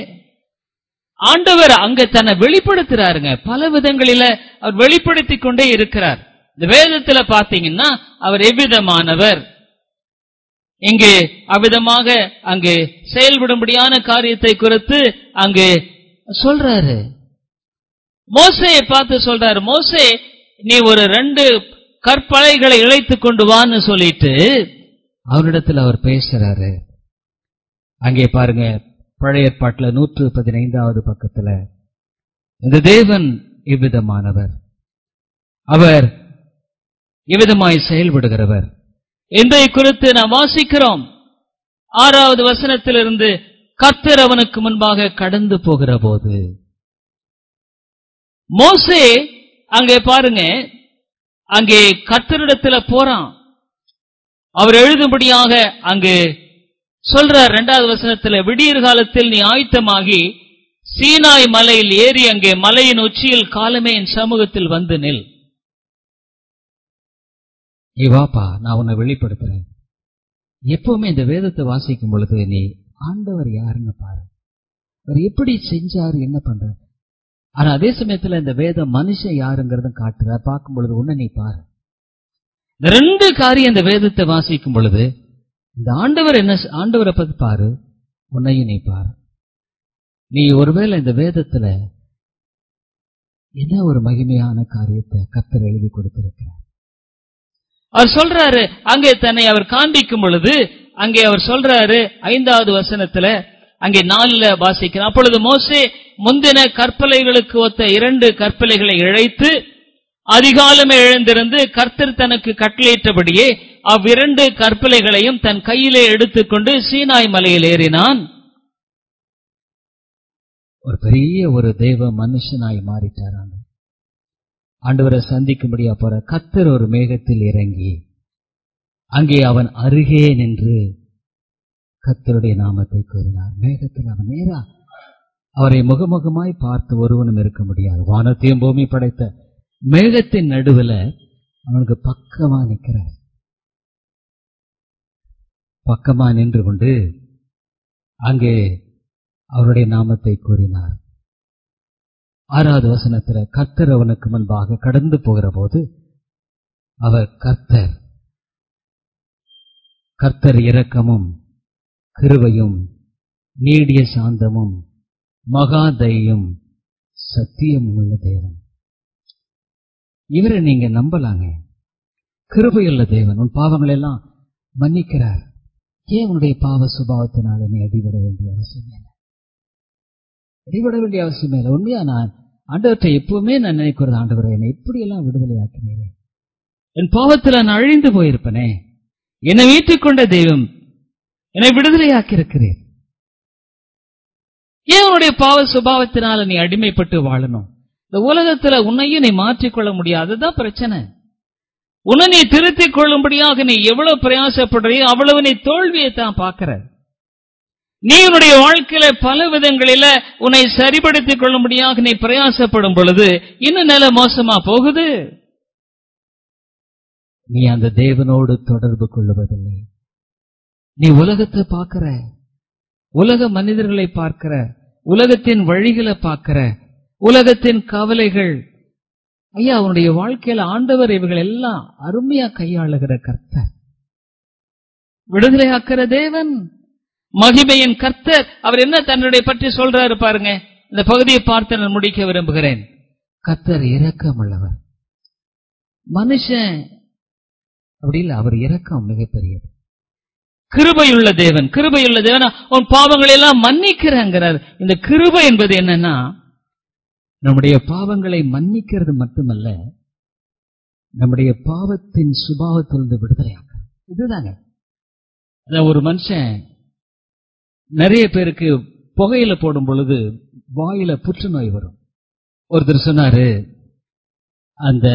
ஆண்டவர் அங்க தன்னை வெளிப்படுத்துறாருங்க பல விதங்களில அவர் வெளிப்படுத்திக் கொண்டே இருக்கிறார் இந்த வேதத்துல பாத்தீங்கன்னா அவர் எவ்விதமானவர் இங்கு அவ்விதமாக அங்கு செயல்படும்படியான காரியத்தை குறித்து அங்கு சொல்றாரு மோசையை பார்த்து சொல்றாரு மோசே நீ ஒரு ரெண்டு கற்பலைகளை இழைத்து கொண்டு வான்னு சொல்லிட்டு அவரிடத்தில் அவர் பேசுறாரு அங்கே பாருங்க பழைய ஏற்பாட்டுல நூற்று பதினைந்தாவது பக்கத்துல இந்த தேவன் இவ்விதமானவர் அவர் இவ்விதமாய் செயல்படுகிறவர் என்பதை குறித்து நாம் வாசிக்கிறோம் ஆறாவது வசனத்திலிருந்து கர்த்தர் அவனுக்கு முன்பாக கடந்து போகிற போது மோசே அங்கே பாருங்க அங்கே கர்த்தரிடத்துல போறான் அவர் எழுதும்படியாக அங்கு சொல்றார் இரண்டாவது வசனத்துல விடியற் காலத்தில் நீ ஆயத்தமாகி சீனாய் மலையில் ஏறி அங்கே மலையின் உச்சியில் காலமே என் சமூகத்தில் வந்து நில் நீ வாப்பா நான் உன்னை வெளிப்படுத்துறேன் எப்பவுமே இந்த வேதத்தை வாசிக்கும் பொழுது நீ ஆண்டவர் யாருன்னு பாரு அவர் எப்படி செஞ்சாரு என்ன பண்றாரு ஆனா அதே சமயத்துல இந்த வேதம் மனுஷன் யாருங்கிறதும் காட்டுற பார்க்கும் பொழுது உன்னை நீ பாரு இந்த ரெண்டு காரியம் இந்த வேதத்தை வாசிக்கும் பொழுது இந்த ஆண்டவர் என்ன ஆண்டவரை பத்தி பாரு உன்னையும் நீ பாரு நீ ஒருவேளை இந்த வேதத்துல என்ன ஒரு மகிமையான காரியத்தை கத்தர் எழுதி கொடுத்திருக்கிறார் அவர் சொல்றாரு அங்கே தன்னை அவர் காண்பிக்கும் பொழுது அங்கே அவர் சொல்றாரு ஐந்தாவது வசனத்துல அங்கே நாலுல வாசிக்கிறார் அப்பொழுது மோசே முந்தின கற்பலைகளுக்கு ஒத்த இரண்டு கற்பலைகளை இழைத்து அதிகாலமே எழுந்திருந்து கர்த்தர் தனக்கு கட்டளையிட்டபடியே அவ்விரண்டு கற்பலைகளையும் தன் கையிலே எடுத்துக்கொண்டு சீனாய் மலையில் ஏறினான் ஒரு பெரிய ஒரு தெய்வ மனுஷனாய் மாறிட்டார் ஆண்டவர் ஆண்டவரை சந்திக்கும்படியா போற கத்தர் ஒரு மேகத்தில் இறங்கி அங்கே அவன் அருகே நின்று கத்தருடைய நாமத்தை கூறினார் மேகத்தில் அவன் நேரா அவரை முகமுகமாய் பார்த்து ஒருவனும் இருக்க முடியாது வானத்தையும் பூமி படைத்த மேகத்தின் நடுவுல அவனுக்கு பக்கமா நிற்கிறார் பக்கமா நின்று கொண்டு அங்கே அவருடைய நாமத்தை கூறினார் ஆறாவது வசனத்துல கர்த்தர் அவனுக்கு முன்பாக கடந்து போகிற போது அவர் கர்த்தர் கர்த்தர் இரக்கமும் கிருவையும் நீடிய சாந்தமும் மகாதையும் சத்தியம் உள்ள தேவன் இவரை நீங்க நம்பலாங்க கிருபையுள்ள தேவன் உன் பாவங்கள் எல்லாம் மன்னிக்கிறார் ஏன் உன்னுடைய பாவ சுபாவத்தினால நீ அடிபட வேண்டிய அவசியம் இல்லை அடிபட வேண்டிய அவசியம் இல்லை உண்மையா நான் ஆண்டவர்கிட்ட எப்பவுமே நான் நினைக்கிறது ஆண்டவரை என்னை எப்படி எல்லாம் விடுதலை ஆக்கினீரே என் பாவத்தில் நான் அழிந்து போயிருப்பனே என்னை மீட்டுக் கொண்ட தெய்வம் என்னை விடுதலையாக்கி இருக்கிறேன் ஏன் உன்னுடைய பாவ சுபாவத்தினால நீ அடிமைப்பட்டு வாழணும் இந்த உலகத்துல உன்னையும் நீ மாற்றிக்கொள்ள முடியாதுதான் பிரச்சனை உன்னை நீ திருத்திக் கொள்ளும்படியாக நீ எவ்வளவு பிரயாசப்படுறியோ அவ்வளவு நீ தோல்வியை தான் பார்க்கிற நீ உன்னுடைய வாழ்க்கையில பல விதங்களில உன்னை சரிபடுத்திக் கொள்ளும்படியாக நீ பிரயாசப்படும் பொழுது இன்னும் நில மோசமா போகுது நீ அந்த தேவனோடு தொடர்பு கொள்ளுவதில்லை நீ உலகத்தை பார்க்கிற உலக மனிதர்களை பார்க்கிற உலகத்தின் வழிகளை பார்க்கிற உலகத்தின் கவலைகள் ஐயா அவனுடைய வாழ்க்கையில ஆண்டவர் இவர்கள் எல்லாம் அருமையா கையாளுகிற கர்த்தர் விடுதலையாக்கிற தேவன் மகிமையின் கர்த்தர் அவர் என்ன தன்னுடைய பற்றி சொல்றாரு பாருங்க இந்த பகுதியை பார்த்து நான் முடிக்க விரும்புகிறேன் கர்த்தர் இரக்கம் உள்ளவர் மனுஷன் அப்படி இல்லை அவர் இரக்கம் மிகப்பெரியது கிருபையுள்ள தேவன் கிருபையுள்ள தேவன் உன் பாவங்களை எல்லாம் மன்னிக்கிறேங்கிறார் இந்த கிருபை என்பது என்னன்னா நம்முடைய பாவங்களை மன்னிக்கிறது மட்டுமல்ல நம்முடைய பாவத்தின் சுபாவத்திலிருந்து விடுதலையாக்க இதுதாங்க அதான் ஒரு மனுஷன் நிறைய பேருக்கு புகையில போடும் பொழுது வாயில புற்றுநோய் வரும் ஒருத்தர் சொன்னாரு அந்த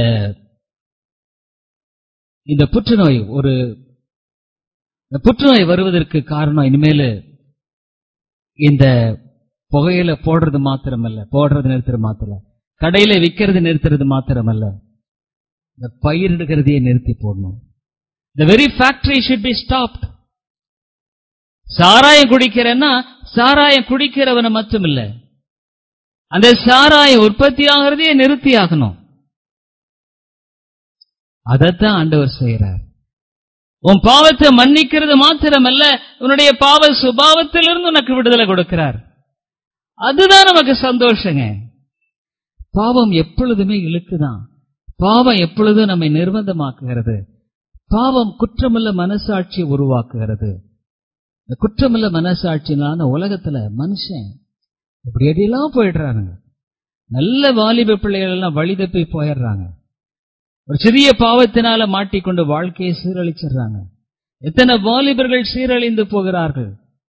இந்த புற்றுநோய் ஒரு இந்த புற்றுநோய் வருவதற்கு காரணம் இனிமேல் இந்த புகையில போடுறது மாத்திரமல்ல போடுறது நிறுத்துறது மாத்திரம் கடையில விற்கிறது நிறுத்துறது மாத்திரமல்ல இந்த பயிரிடுகிறதையே நிறுத்தி போடணும் the very factory should be stopped சாராயம் குடிக்கிறேன்னா சாராயம் குடிக்கிறவனை மட்டும் இல்ல அந்த சாராயம் உற்பத்தி ஆகிறதையே நிறுத்தி ஆகணும் அதைத்தான் ஆண்டவர் செய்யறார் உன் பாவத்தை மன்னிக்கிறது மாத்திரமல்ல உன்னுடைய பாவ சுபாவத்திலிருந்து உனக்கு விடுதலை கொடுக்கிறார் அதுதான் நமக்கு சந்தோஷங்க பாவம் எப்பொழுதுமே இழுக்குதான் பாவம் எப்பொழுதும் நம்மை நிர்பந்தமாக்குகிறது பாவம் குற்றமுள்ள மனசாட்சி உருவாக்குகிறது இந்த குற்றமுள்ள மனசாட்சினால உலகத்துல மனுஷன் இப்படி அடியெல்லாம் போயிடுறானுங்க நல்ல வாலிப பிள்ளைகள் எல்லாம் வழி தப்பி போயிடுறாங்க ஒரு சிறிய பாவத்தினால மாட்டிக்கொண்டு வாழ்க்கையை சீரழிச்சிடுறாங்க எத்தனை வாலிபர்கள் சீரழிந்து போகிறார்கள்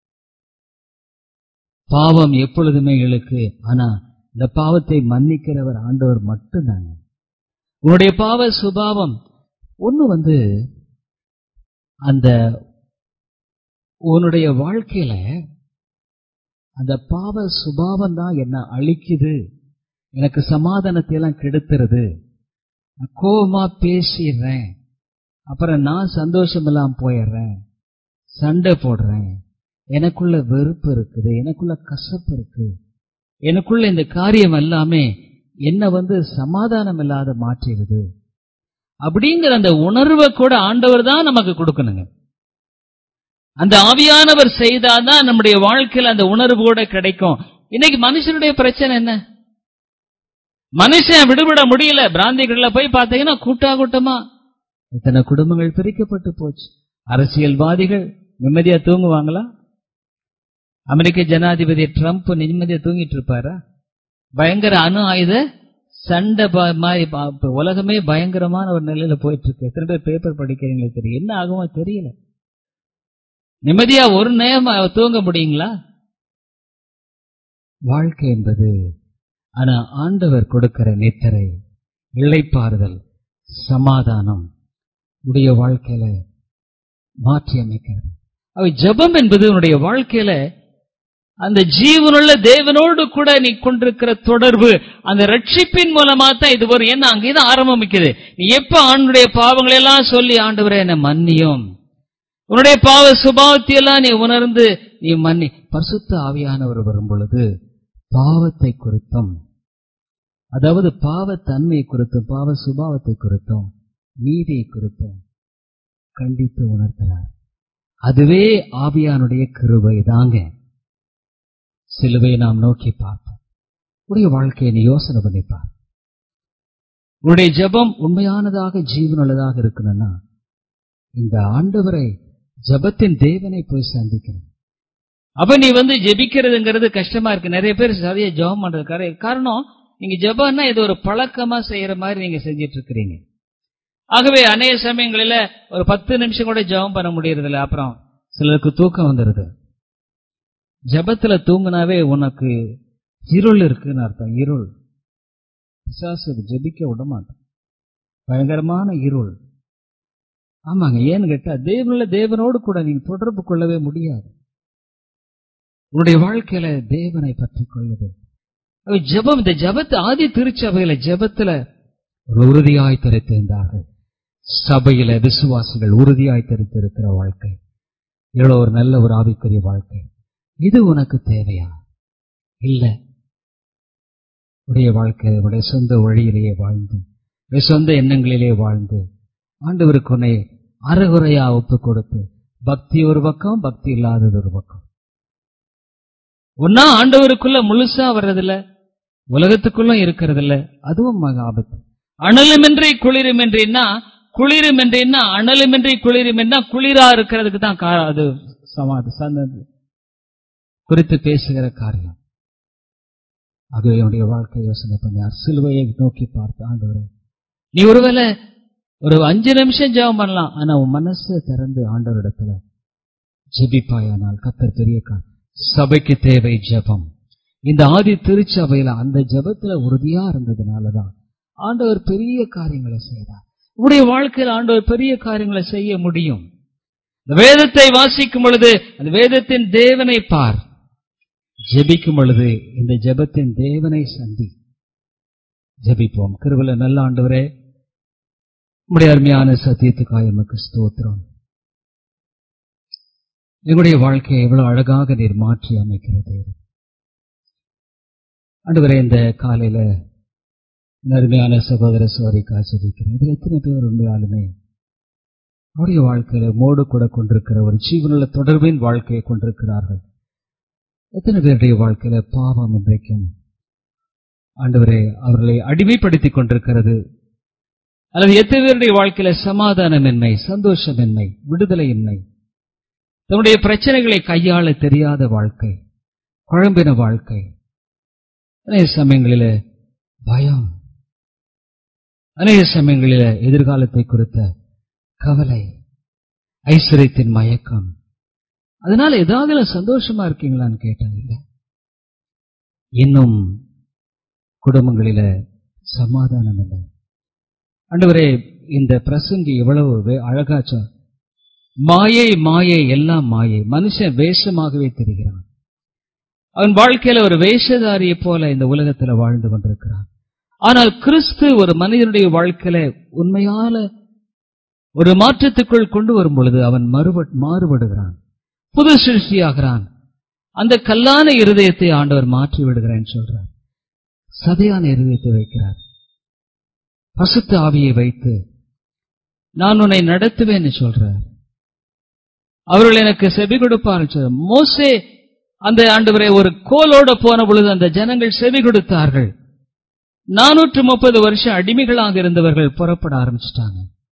பாவம் எப்பொழுதுமே இழுக்கு ஆனா இந்த பாவத்தை மன்னிக்கிறவர் ஆண்டவர் மட்டும்தாங்க உன்னுடைய பாவ சுபாவம் ஒண்ணு வந்து அந்த உன்னுடைய வாழ்க்கையில அந்த பாவ சுபாவம் தான் என்ன அழிக்குது எனக்கு சமாதானத்தை எல்லாம் கெடுத்துறது நான் கோபமா பேசிடுறேன் அப்புறம் நான் சந்தோஷம் இல்லாம போயிடுறேன் சண்டை போடுறேன் எனக்குள்ள வெறுப்பு இருக்குது எனக்குள்ள கசப்பு இருக்கு எனக்குள்ள இந்த காரியம் எல்லாமே என்ன வந்து சமாதானம் இல்லாத மாற்றிடுது அப்படிங்கிற அந்த உணர்வை கூட ஆண்டவர் தான் நமக்கு கொடுக்கணுங்க அந்த ஆவியானவர் செய்தாதான் நம்முடைய வாழ்க்கையில் அந்த உணர்வு கூட கிடைக்கும் இன்னைக்கு மனுஷனுடைய பிரச்சனை என்ன மனுஷன் விடுபட முடியல பிராந்திகள்ல போய் பார்த்தீங்கன்னா கூட்டா கூட்டமா இத்தனை குடும்பங்கள் பிரிக்கப்பட்டு போச்சு அரசியல்வாதிகள் நிம்மதியா தூங்குவாங்களா அமெரிக்க ஜனாதிபதி ட்ரம்ப் நிம்மதியா தூங்கிட்டு இருப்பாரா பயங்கர அணு ஆயுத சண்டை ப- மாதிரி ப- இப்ப உலகமே பயங்கரமான ஒரு நிலையில போயிட்டு இருக்கு எத்தனை பேர் பேப்பர் படிக்கிறீங்களே தெரியும் என்ன ஆகுமோ தெரியல நிம்மதியா ஒரு நேரம் தூங்க முடியுங்களா வாழ்க்கை என்பது ஆனா ஆண்டவர் கொடுக்கிற நித்திரை இளைப்பாறுதல் சமாதானம் உடைய வாழ்க்கையில மாற்றி அமைக்கிறது அவை ஜெபம் என்பது உன்னுடைய வாழ்க்கையில அந்த ஜீவனுள்ள தேவனோடு கூட நீ கொண்டிருக்கிற தொடர்பு அந்த ரட்சிப்பின் மூலமா தான் இது வரும் ஏன்னா அங்கேதான் ஆரம்பிக்குது நீ எப்ப ஆண்டுடைய பாவங்களை எல்லாம் சொல்லி ஆண்டவரே என்ன மன்னியும் உன்னுடைய பாவ சுபாவத்தை எல்லாம் நீ உணர்ந்து நீ மன்னி பரிசுத்த ஆவியானவர் வரும் பொழுது பாவத்தை குறித்தும் அதாவது பாவத்தன்மையை குறித்தும் பாவ சுபாவத்தை குறித்தும் நீதியை குறித்தும் கண்டித்து உணர்த்துறார் அதுவே ஆவியானுடைய கிருபை தாங்க சிலுவையை நாம் நோக்கி பார்ப்போம் உடைய வாழ்க்கையை நீ யோசனை பண்ணிப்பார் உன்னுடைய ஜெபம் உண்மையானதாக ஜீவனுள்ளதாக இருக்கணும்னா இந்த ஆண்டவரை ஜெபத்தின் தேவனை போய் சந்திக்கணும் அப்ப நீ வந்து ஜெபிக்கிறதுங்கிறது கஷ்டமா இருக்கு நிறைய பேர் சரியா ஜெபம் பண்றது கார- காரணம் நீங்க ஜெபம்னா இது ஒரு பழக்கமா செய்யற மாதிரி நீங்க செஞ்சிட்டு இருக்கிறீங்க ஆகவே அநேக சமயங்களில ஒரு பத்து நிமிஷம் கூட ஜெபம் பண்ண முடியறது இல்ல அப்புறம் சிலருக்கு தூக்கம் வந்துருது ஜெபத்துல தூங்குனாவே உனக்கு இருள் இருக்குன்னு அர்த்தம் இருள் பிசாசு அது ஜெபிக்க விட மாட்டான் பயங்கரமான இருள் ஆமாங்க ஏன்னு கேட்டா தேவனுள்ள தேவனோடு கூட நீங்க தொடர்பு கொள்ளவே முடியாது உன்னுடைய வாழ்க்கையில தேவனை பற்றி கொள்ளுது அவை ஜெபம் இந்த ஜெபத்து ஆதி திருச்சபையில ஜெபத்துல ஒரு உறுதியாய் தெரித்திருந்தார்கள் சபையில விசுவாசிகள் உறுதியாய் தெரித்திருக்கிற வாழ்க்கை இவ்வளவு ஒரு நல்ல ஒரு ஆவிக்குரிய வாழ்க்கை இது உனக்கு தேவையா இல்ல உடைய வாழ்க்கை உடைய சொந்த வழியிலேயே வாழ்ந்து உடைய சொந்த எண்ணங்களிலே வாழ்ந்து ஆண்டவருக்கு உன்னை அறகுறையா ஒப்பு கொடுத்து பக்தி ஒரு பக்கம் பக்தி இல்லாதது ஒரு பக்கம் ஒன்னா ஆண்டவருக்குள்ள முழுசா வர்றதில்ல உலகத்துக்குள்ள இருக்கிறதில்ல அதுவும் மகா ஆபத்து அனலுமின்றி குளிருமின்றின்னா குளிருமின்றின்னா அனலுமின்றி குளிருமின்னா குளிரா இருக்கிறதுக்கு தான் கா- அது சமாதி சந்தது குறித்து பேசுகிற காரியம் அது என்னுடைய வாழ்க்கை யோசனை பண்ணார் சிலுவையை நோக்கி பார்த்து ஆண்டவரே நீ ஒருவேளை ஒரு அஞ்சு நிமிஷம் ஜெபம் பண்ணலாம் ஆனா உன் மனசை திறந்து ஆண்டவரிடத்துல ஜெபிப்பாயானால் கத்தர் பெரிய கா- சபைக்கு தேவை ஜெபம் இந்த ஆதி திருச்சபையில அந்த ஜெபத்துல உறுதியா இருந்ததுனாலதான் ஆண்டவர் பெரிய காரியங்களை செய்தார் உடைய வாழ்க்கையில் ஆண்டவர் பெரிய காரியங்களை செய்ய முடியும் இந்த வேதத்தை வாசிக்கும் பொழுது அந்த வேதத்தின் தேவனை பார் ஜெபிக்கும் பொழுது இந்த ஜெபத்தின் தேவனை சந்தி ஜெபிப்போம் கிருபல நல்ல ஆண்டவரே உம்முடைய அருமையான சத்தியத்துக்காக எமக்கு ஸ்தோத்திரம் எங்களுடைய வாழ்க்கையை எவ்வளவு அழகாக நீர் மாற்றி அமைக்கிறது ஆண்டவரே இந்த காலையில இந்த அருமையான சகோதர சோரிக்கா சதிக்கிறேன் இதுல எத்தனை பேர் உண்மையாலுமே அவருடைய வாழ்க்கையில மோடு கூட கொண்டிருக்கிற ஒரு ஜீவனுள்ள தொடர்பின் வாழ்க்கையை கொண்டிருக்கிறார்கள் எத்தனை பேருடைய வாழ்க்கையில பாவம் இன்றைக்கும் ஆண்டவரே அவர்களை அடிமைப்படுத்திக் கொண்டிருக்கிறது அல்லது எத்தனை பேருடைய வாழ்க்கையில சமாதானமின்மை சந்தோஷமின்மை விடுதலையின்மை தன்னுடைய பிரச்சனைகளை கையாள தெரியாத வாழ்க்கை குழம்பின வாழ்க்கை அநேக சமயங்களில பயம் அநேக சமயங்களில எதிர்காலத்தை குறித்த கவலை ஐஸ்வர்யத்தின் மயக்கம் அதனால ஏதாவது சந்தோஷமா இருக்கீங்களான்னு கேட்டாங்க இல்ல இன்னும் குடும்பங்களில சமாதானம் இல்லை ஆண்டவரே இந்த பிரசங்கி எவ்வளவு வே- அழகா சொ- மாயை மாயை எல்லாம் மாயை மனுஷன் வேஷமாகவே தெரிகிறான் அவன் வாழ்க்கையில ஒரு வேஷதாரியை போல இந்த உலகத்துல வாழ்ந்து கொண்டிருக்கிறான் ஆனால் கிறிஸ்து ஒரு மனிதனுடைய வாழ்க்கையில உண்மையான ஒரு மாற்றத்துக்குள் கொண்டு வரும் பொழுது அவன் மறுப- மாறுபடுகிறான் புது சிருஷ்டியாகிறான் அந்த கல்லான இருதயத்தை ஆண்டவர் மாற்றி விடுகிறேன் சொல்றார் சதையான இருதயத்தை வைக்கிறார் பசுத்த ஆவியை வைத்து நான் உன்னை நடத்துவேன்னு சொல்றார் அவர்கள் எனக்கு செவி கொடுப்பார்கள் சொல்றார். மோசே அந்த ஆண்டவரை ஒரு கோலோட போன பொழுது அந்த ஜனங்கள் செவி கொடுத்தார்கள் நானூற்று முப்பது வருஷம் அடிமைகளாக இருந்தவர்கள் புறப்பட ஆரம்பிச்சிட்டாங்க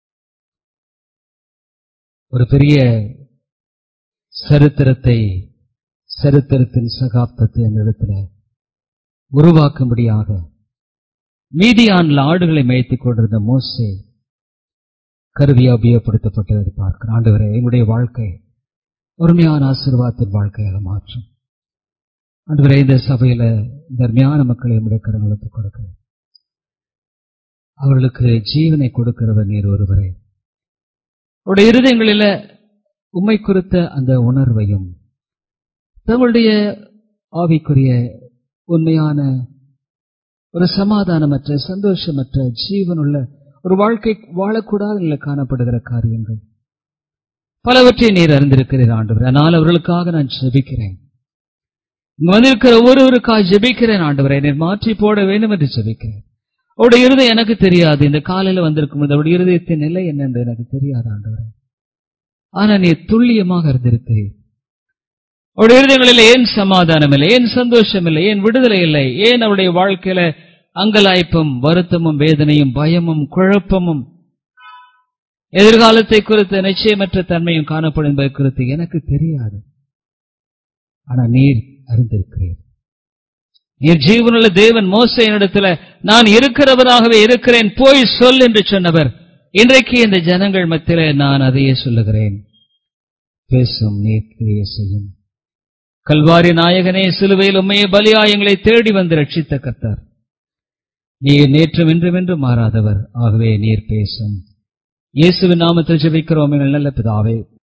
ஒரு பெரிய சரித்திரத்தை சரித்திரத்தின் சகாப்தத்தை அந்த இடத்துல உருவாக்கும்படியாக மீதியான்ல ஆடுகளை மேய்த்துக் கொண்டிருந்த மோசே கருவியா உபயோகப்படுத்தப்பட்டதை பார்க்கிறோம் ஆண்டவரே என்னுடைய வாழ்க்கை ஒருமையான ஆசீர்வாதத்தின் வாழ்க்கையாக மாற்றும் ஆண்டவரே இந்த சபையில இந்த அருமையான மக்களை நம்முடைய கரங்களுக்கு கொடுக்கிறேன் அவர்களுக்கு ஜீவனை கொடுக்கிறவர் நீர் ஒருவரே அவருடைய இருதயங்களில உம்மை குறித்த அந்த உணர்வையும் தங்களுடைய ஆவிக்குரிய உண்மையான ஒரு சமாதானமற்ற சந்தோஷமற்ற ஜீவனுள்ள ஒரு வாழ்க்கை வாழக்கூடாது நிலை காணப்படுகிற காரியங்கள் பலவற்றை நீர் அறிந்திருக்கிறீர் ஆண்டவர் ஆனால் அவர்களுக்காக நான் ஜெபிக்கிறேன் இங்கு வந்திருக்கிற ஒவ்வொருவருக்காக ஜெபிக்கிறேன் ஆண்டவரை நீர் மாற்றி போட வேண்டும் என்று ஜெபிக்கிறேன் அவருடைய இருதயம் எனக்கு தெரியாது இந்த காலையில வந்திருக்கும் போது அவருடைய இருதயத்தின் நிலை என்னென்று எனக்கு தெரியாது ஆண்டவரே ஆனா நீர் துல்லியமாக இருந்திருக்கிறீர் அவருடைய இருதயங்களில் ஏன் சமாதானம் இல்லை ஏன் சந்தோஷம் இல்லை ஏன் விடுதலை இல்லை ஏன் அவருடைய வாழ்க்கையில அங்கலாய்ப்பும் வருத்தமும் வேதனையும் பயமும் குழப்பமும் எதிர்காலத்தை குறித்த நிச்சயமற்ற தன்மையும் காணப்படும் என்பதை குறித்து எனக்கு தெரியாது ஆனா நீர் அறிந்திருக்கிறீர் நீர் ஜீவனுள்ள தேவன் மோசையினிடத்துல நான் இருக்கிறவராகவே இருக்கிறேன் போய் சொல் என்று சொன்னவர் இன்றைக்கு இந்த ஜனங்கள் மத்தியில நான் அதையே சொல்லுகிறேன் பேசும் நீர் கிரியை செய்யும் கல்வாரி நாயகனே சிலுவையில் உண்மையை பலியாயங்களை தேடி வந்து ரட்சித்த கர்த்தர் நீர் நேற்றும் இன்றும் என்று மாறாதவர் ஆகவே நீர் பேசும் இயேசுவின் நாமத்தில் ஜெபிக்கிறோம் எங்கள் நல்ல பிதாவே